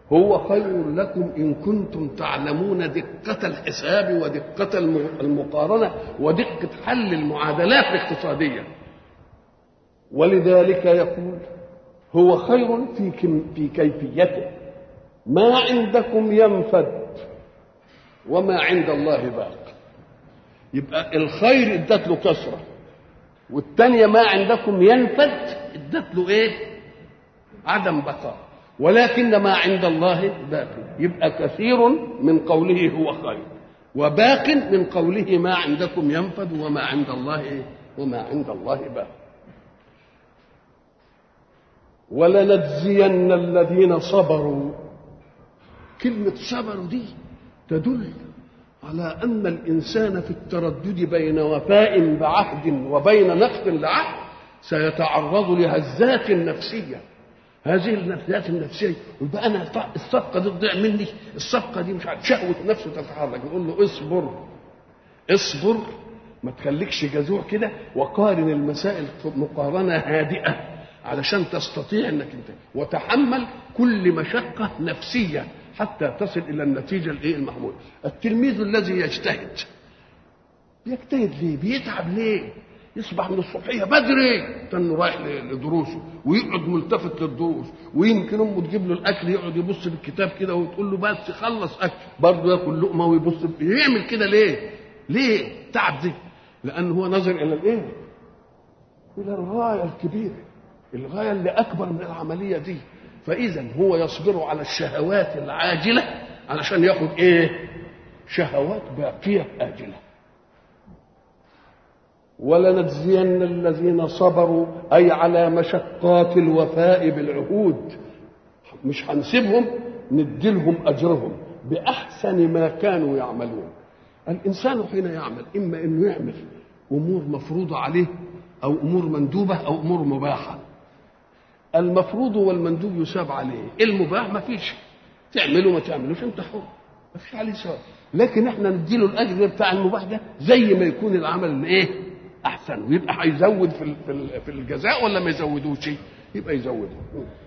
هو خير لكم إن كنتم تعلمون دقة الحساب ودقة المقارنة ودقة حل المعادلات الاقتصادية ولذلك يقول هو خير في في كيفيته ما عندكم ينفد وما عند الله باق يبقى الخير ادت له كثره والثانيه ما عندكم ينفد ادت له ايه عدم بقاء ولكن ما عند الله باق يبقى كثير من قوله هو خير وباق من قوله ما عندكم ينفد وما عند الله إيه؟ وما عند الله باق ولنجزين الذين صبروا كلمة صبروا دي تدل على أن الإنسان في التردد بين وفاء بعهد وبين نقض لعهد سيتعرض لهزات نفسية هذه النفسيات النفسية يبقى أنا الصفقة دي تضيع مني الصفقة دي مش عارف شهوة نفسه تتحرك نقول له اصبر اصبر ما تخليكش جزوع كده وقارن المسائل مقارنة هادئة علشان تستطيع انك انت وتحمل كل مشقة نفسية حتى تصل الى النتيجة الايه المحمود التلميذ الذي يجتهد يجتهد ليه بيتعب ليه يصبح من الصبحية بدري تنه رايح لدروسه ويقعد ملتفت للدروس ويمكن امه تجيب له الاكل يقعد يبص في الكتاب كده وتقول له بس خلص اكل برضه ياكل لقمه ويبص يعمل كده ليه؟ ليه؟ تعب دي لان هو نظر الى الايه؟ الى الغايه الكبيره الغايه اللي اكبر من العمليه دي فاذا هو يصبر على الشهوات العاجله علشان ياخد ايه؟ شهوات باقيه اجله ولنجزين الذين صبروا اي على مشقات الوفاء بالعهود مش هنسيبهم نديلهم اجرهم باحسن ما كانوا يعملون الانسان حين يعمل اما انه يعمل امور مفروضه عليه او امور مندوبه او امور مباحه المفروض والمندوب يساب عليه المباح ما فيش تعمله ما تعملوش انت حر ما فيش عليه سؤال لكن احنا نديله الاجر بتاع المباح ده زي ما يكون العمل الايه احسن ويبقى هيزود في في الجزاء ولا ما يزودوش يبقى يزوده